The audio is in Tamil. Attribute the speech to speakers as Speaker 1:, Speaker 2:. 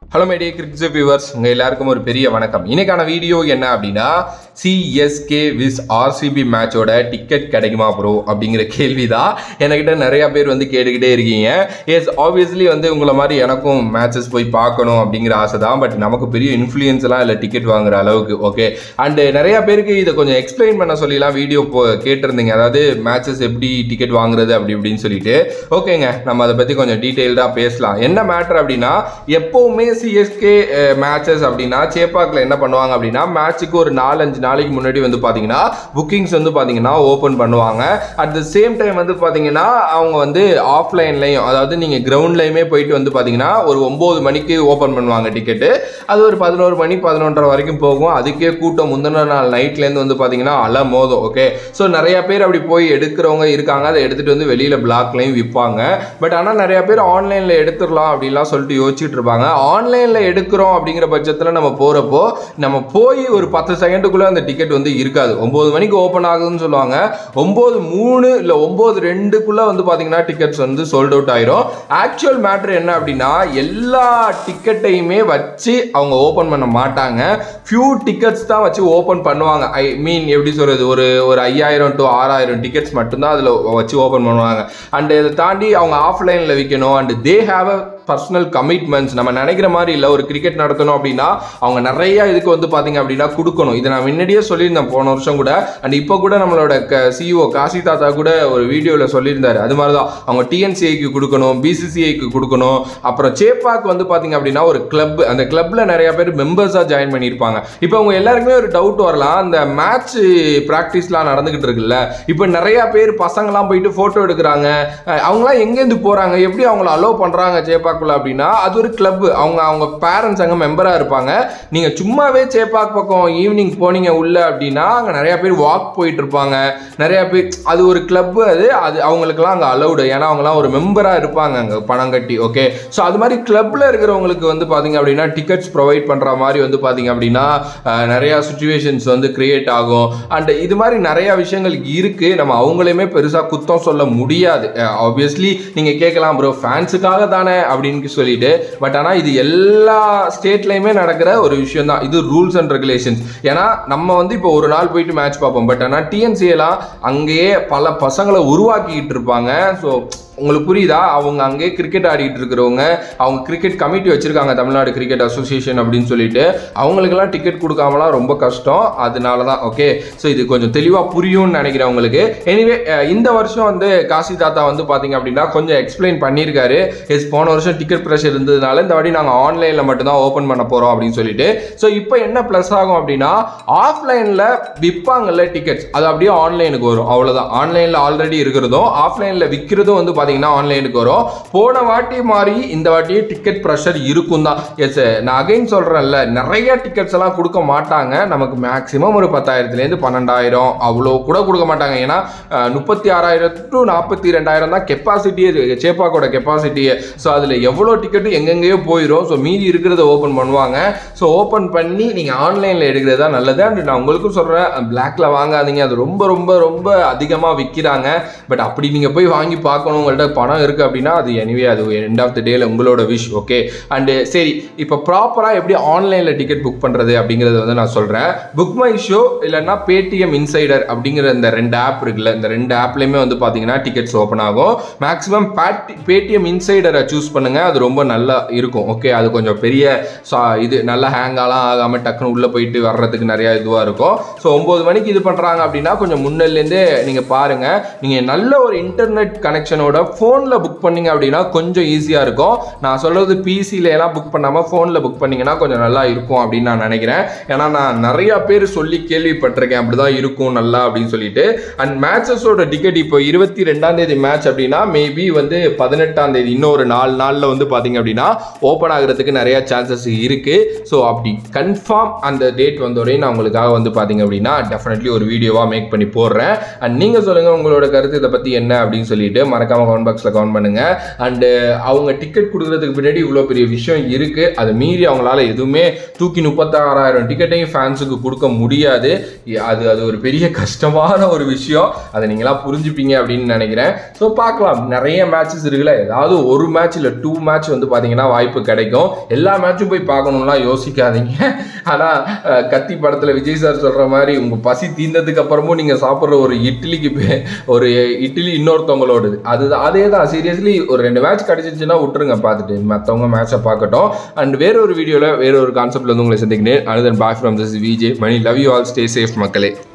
Speaker 1: ஹலோ மைடிய கிரிக்கெட் வியூவர்ஸ் உங்கள் எல்லாருக்கும் ஒரு பெரிய வணக்கம் இன்னைக்கான வீடியோ என்ன அப்படின்னா சிஎஸ்கே விஸ் ஆர்சிபி மேட்சோட டிக்கெட் கிடைக்குமா ப்ரோ அப்படிங்கிற கேள்வி தான் என்கிட்ட நிறைய பேர் வந்து கேட்டுக்கிட்டே இருக்கீங்க எஸ் ஆப்வியஸ்லி வந்து உங்களை மாதிரி எனக்கும் மேட்சஸ் போய் பார்க்கணும் அப்படிங்கிற ஆசை தான் பட் நமக்கு பெரிய இன்ஃப்ளூயன்ஸ்லாம் இல்லை டிக்கெட் வாங்குற அளவுக்கு ஓகே அண்டு நிறைய பேருக்கு இதை கொஞ்சம் எக்ஸ்பிளைன் பண்ண சொல்லிலாம் வீடியோ போ கேட்டிருந்தீங்க அதாவது மேட்சஸ் எப்படி டிக்கெட் வாங்குறது அப்படி இப்படின்னு சொல்லிட்டு ஓகேங்க நம்ம அதை பற்றி கொஞ்சம் டீட்டெயில்டாக பேசலாம் என்ன மேட்ரு அப்படின்னா எப்போவுமே சிஎஸ்கே மேட்சஸ் அப்படின்னா சேப்பாக்கில் என்ன பண்ணுவாங்க அப்படின்னா மேட்ச்சுக்கு ஒரு நாலஞ்சு நாளைக்கு முன்னாடி வந்து பார்த்தீங்கன்னா புக்கிங்ஸ் வந்து பார்த்தீங்கன்னா ஓப்பன் பண்ணுவாங்க அட் த சேம் டைம் வந்து பார்த்தீங்கன்னா அவங்க வந்து ஆஃப்லைன்லையும் அதாவது நீங்கள் கிரவுண்ட்லையுமே போயிட்டு வந்து பார்த்தீங்கன்னா ஒரு ஒம்பது மணிக்கு ஓப்பன் பண்ணுவாங்க டிக்கெட்டு அது ஒரு பதினோரு மணி பதினொன்றரை வரைக்கும் போகும் அதுக்கே கூட்டம் முந்தின நாள் நைட்லேருந்து வந்து பார்த்தீங்கன்னா அலை மோதும் ஓகே ஸோ நிறைய பேர் அப்படி போய் எடுக்கிறவங்க இருக்காங்க அதை எடுத்துகிட்டு வந்து வெளியில் பிளாக்லையும் விற்பாங்க பட் ஆனால் நிறைய பேர் ஆன்லைனில் எடுத்துடலாம் அப்படின்லாம் சொல்லிட்டு யோசிச்சுட்டு இருப்பாங்க ஆன்லைனில் எடுக்கிறோம் அப்படிங்கிற பட்சத்தில் நம்ம போகிறப்போ நம்ம போய் ஒரு பத்து செகண்டுக்குள்ளே அந்த டிக்கெட் வந்து இருக்காது ஒம்பது மணிக்கு ஓப்பன் ஆகுதுன்னு சொல்லுவாங்க ஒம்பது மூணு இல்லை ஒம்பது ரெண்டுக்குள்ளே வந்து பார்த்தீங்கன்னா டிக்கெட்ஸ் வந்து சோல்ட் அவுட் ஆயிரும் ஆக்சுவல் மேட்ரு என்ன அப்படின்னா எல்லா டிக்கெட்டையுமே வச்சு அவங்க ஓப்பன் பண்ண மாட்டாங்க ஃபியூ டிக்கெட்ஸ் தான் வச்சு ஓப்பன் பண்ணுவாங்க ஐ மீன் எப்படி சொல்கிறது ஒரு ஒரு ஐயாயிரம் டு ஆறாயிரம் டிக்கெட்ஸ் மட்டும்தான் அதில் வச்சு ஓப்பன் பண்ணுவாங்க அண்ட் இதை தாண்டி அவங்க ஆஃப்லைனில் விற்கணும் and they have a personal commitments நம்ம நினைக்கிற மாதிரி இல்லை ஒரு கிரிக்கெட் நடத்தணும் அப்படின்னா அவங்க நிறைய இதுக்கு வந்து பார்த்தீங்க அப்படின்னா கொடுக்கணும் இதை நான் முன்னாடியே சொல்லியிருந்தேன் போன வருஷம் கூட அண்ட் இப்போ கூட நம்மளோட க சிஇஓ காசி தாத்தா கூட ஒரு வீடியோவில் சொல்லியிருந்தாரு அது மாதிரி தான் அவங்க டிஎன்சிஐக்கு கொடுக்கணும் பிசிசிஐக்கு கொடுக்கணும் அப்புறம் சேப்பாக்கு வந்து பார்த்தீங்க அப்படின்னா ஒரு கிளப் அந்த கிளப்பில் நிறைய பேர் மெம்பர்ஸாக ஜாயின் பண்ணியிருப்பாங்க இப்போ அவங்க எல்லாருக்குமே ஒரு டவுட் வரலாம் அந்த மேட்ச் ப்ராக்டிஸ்லாம் நடந்துகிட்டு இருக்குல்ல இப்போ நிறைய பேர் பசங்களாம் போயிட்டு ஃபோட்டோ எடுக்கிறாங்க அஹ் அவங்களாம் எங்கேருந்து போகிறாங்க எப்படி அவங்கள அலோவ் பண்ணுறாங்க சேப்பாக்குள்ள அப்படின்னா அது ஒரு கிளப் அவங்க அவங்க பேரண்ட்ஸ் அங்கே மெம்பராக இருப்பாங்க நீங்கள் சும்மாவே சேப்பாக் பக்கம் ஈவினிங் போனீங்க உள்ள அப்படின்னா அங்கே நிறைய பேர் வாக் போயிட்டு இருப்பாங்க நிறைய பேர் அது ஒரு கிளப் அது அது அவங்களுக்குலாம் அங்கே அலௌடு ஏன்னா அவங்கலாம் ஒரு மெம்பராக இருப்பாங்க அங்கே பணம் கட்டி ஓகே ஸோ அது மாதிரி கிளப்பில் இருக்கிறவங்களுக்கு வந்து பார்த்தீங்க அப்படின்னா டிக்கெட்ஸ் ப்ரொவைட் பண்ணுற மாதிரி வந்து பார்த்தீங்க அப்படின்னா அஹ், நிறையா சுச்சுவேஷன்ஸ் வந்து கிரியேட் ஆகும் அண்ட் இது மாதிரி நிறையா விஷயங்கள் இருக்குது நம்ம அவங்களையுமே பெருசாக குத்தம் சொல்ல முடியாது ஆப்வியஸ்லி நீங்கள் கேட்கலாம் ப்ரோ ஃபேன்ஸுக்காக தானே அப்படின்னு சொல்லிட்டு பட் ஆனால் இது எல்லா ஸ்டேட்லையுமே நடக்கிற ஒரு விஷயம் தான் இது ரூல்ஸ் அண்ட் ரெகுலேஷன்ஸ் ஏன்னா நம்ம வந்து இப்போ ஒரு நாள் போயிட்டு மேட்ச் பார்ப்போம் பட் ஆனால் டிஎன்சிஎலாம் அங்கேயே பல பசங்களை உருவாக்கிக்கிட்டு இருப்பாங்க ஸோ உங்களுக்கு புரியுதா அவங்க அங்கேயே கிரிக்கெட் ஆடிட்டு இருக்கிறவங்க அவங்க கிரிக்கெட் கமிட்டி வச்சிருக்காங்க தமிழ்நாடு கிரிக்கெட் அசோசியேஷன் அப்படின்னு சொல்லிட்டு அவங்களுக்கெல்லாம் டிக்கெட் கொடுக்காமலாம் ரொம்ப கஷ்டம் அதனால தான் ஓகே ஸோ இது கொஞ்சம் தெளிவாக புரியும்னு நினைக்கிறேன் உங்களுக்கு எனிவே இந்த வருஷம் வந்து காசி தாத்தா வந்து பார்த்தீங்க அப்படின்னா கொஞ்சம் எக்ஸ்பிளைன் பண்ணியிருக்காரு எஸ் போன வருஷம் டிக்கெட் ப்ரெஷர் இருந்ததுனால இந்த வாட்டி நாங்கள் ஆன்லைனில் மட்டும்தான் ஓப்பன் பண்ண போகிறோம் அப்படின்னு சொல்லிட்டு ஸோ இப்போ என்ன ப்ளஸ் ஆகும் அப்படின்னா ஆஃப்லைனில் விற்பாங்கல்ல டிக்கெட்ஸ் அது அப்படியே ஆன்லைனுக்கு வரும் அவ்வளோதான் ஆன்லைனில் ஆல்ரெடி இருக்கிறதும் ஆஃப்லைனில் விற்கிறதும் வந்து பார்த்தீங்கன்னா ஆன்லைனுக்கு வரும் போன வாட்டி மாதிரி இந்த வாட்டி டிக்கெட் ப்ரெஷர் இருக்கும் தான் எஸ் நான் அகைன் சொல்கிறேன்ல நிறைய டிக்கெட்ஸ் எல்லாம் கொடுக்க மாட்டாங்க நமக்கு மேக்ஸிமம் ஒரு பத்தாயிரத்துலேருந்து பன்னெண்டாயிரம் அவ்வளோ கூட கொடுக்க மாட்டாங்க ஏன்னா முப்பத்தி ஆறாயிரத்து டு நாற்பத்தி ரெண்டாயிரம் தான் கெப்பாசிட்டியே சேப்பாக்கோட கெப்பாசிட்டியே ஸோ அதில் எவ்வளோ டிக்கெட்டு எங்கெங்கேயோ போயிடும் ஸோ மீதி இருக்கிறத ஓப்பன் பண்ணுவாங்க ஸோ ஓப்பன் பண்ணி நீங்கள் ஆன்லைனில் எடுக்கிறது தான் நல்லது அண்ட் நான் உங்களுக்கும் சொல்கிறேன் பிளாக்ல வாங்காதீங்க அது ரொம்ப ரொம்ப ரொம்ப அதிகமாக விற்கிறாங்க பட் அப்படி நீங்கள் போய் வாங்கி பார்க்கணும் உங்கள்கிட்ட பணம் இருக்குது அப்படின்னா அது எனிவே அது எண்ட் ஆஃப் த டேல உங்களோட விஷ் ஓகே அண்டு சரி இப்போ ப்ராப்பராக எப்படி ஆன்லைனில் டிக்கெட் புக் பண்ணுறது அப்படிங்கிறத வந்து நான் சொல்கிறேன் புக் மை ஷோ இல்லைன்னா பேடிஎம் இன்சைடர் அப்படிங்கிற இந்த ரெண்டு ஆப் இருக்குல்ல இந்த ரெண்டு ஆப்லேயுமே வந்து பார்த்தீங்கன்னா டிக்கெட்ஸ் ஓப்பன் ஆகும் மேக்ஸிமம் பேட்டி பேடிஎம் இன்சைடரை சூஸ் பண்ணுங்கள் அது ரொம்ப நல்லா இருக்கும் ஓகே அது கொஞ்சம் பெரிய சா இது நல்லா ஹேங்காலாம் ஆகாமல் டக்குன்னு உள்ளே போயிட்டு வர்றதுக்கு நிறையா இதுவாக இருக்கும் ஸோ ஒம்பது மணிக்கு இது பண்ணுறாங்க அப்படின்னா கொஞ்சம் முன்னல்லேருந்தே நீங்கள் பாருங்கள் நீங்கள் நல்ல ஒரு இன்டர்நெட் கனெக்ஷனோட ஃபோனில் புக் பண்ணீங்க அப்படின்னா கொஞ்சம் ஈஸியாக இருக்கும் நான் சொல்கிறது பிசில எல்லாம் புக் பண்ணாமல் ஃபோனில் புக் பண்ணீங்கன்னா கொஞ்சம் நல்லா இருக்கும் அப்படின்னு நான் நினைக்கிறேன் ஏன்னா நான் நிறையா பேர் சொல்லி கேள்விப்பட்டிருக்கேன் அப்படி தான் இருக்கும் நல்லா அப்படின்னு சொல்லிட்டு அண்ட் மேட்சஸோட டிக்கெட் இப்போ இருபத்தி ரெண்டாம் தேதி மேட்ச் அப்படின்னா மேபி வந்து பதினெட்டாம் தேதி இன்னொரு நாலு நாளில் வந்து பார்த்தீங்க அப்படின்னா ஓப்பன் ஆகிறதுக்கு நிறைய சான்சஸ் இருக்குது ஸோ அப்படி கன்ஃபார்ம் அந்த டேட் வந்தோடனே நான் உங்களுக்காக வந்து பார்த்தீங்க அப்படின்னா டெஃபினெட்லி ஒரு வீடியோவாக மேக் பண்ணி போடுறேன் அண்ட் நீங்கள் சொல்லுங்கள் உங்களோட கருத்து இதை பற்றி என்ன அப்படின்னு சொல்லிட்டு மறக்காம கமெண்ட் பாக்ஸில் கமெண்ட் பண்ணுங்க அண்டு அவங்க டிக்கெட் கொடுக்குறதுக்கு பின்னாடி இவ்வளோ பெரிய விஷயம் இருக்கு அதை மீறி அவங்களால எதுவுமே தூக்கி முப்பத்தாறாயிரம் டிக்கெட்டையும் ஃபேன்ஸுக்கு கொடுக்க முடியாது அது அது ஒரு பெரிய கஷ்டமான ஒரு விஷயம் அதை நீங்களா புரிஞ்சுப்பீங்க அப்படின்னு நினைக்கிறேன் ஸோ பார்க்கலாம் நிறைய மேட்சஸ் இருக்குல்ல ஏதாவது ஒரு மேட்ச் இல்லை டூ மேட்ச் வந்து பார்த்தீங்கன்னா வாய்ப்பு கிடைக்கும் எல்லா மேட்சும் போய் பார்க்கணும்லாம் யோசிக்காதீங்க ஆனால் கத்தி படத்தில் விஜய் சார் சொல்கிற மாதிரி உங்கள் பசி தீர்ந்ததுக்கு அப்புறமும் நீங்கள் சாப்பிட்ற ஒரு இட்லிக்கு பே- ஒரு இட்லி இன்னொருத்தவங்களோடது அது அதே தான் சீரியஸ்லி ஒரு ரெண்டு மேட்ச் கிடச்சிச்சுன்னா விட்டுருங்க பார்த்துட்டு மற்றவங்க மேட்சை பார்க்கட்டும் அண்ட் வேற ஒரு வீடியோவில் வேற ஒரு கான்செப்ட்ல வந்து உங்களை சந்திக்கிறேன் Anuthan bye from this VJ Mani love you all stay safe மக்களே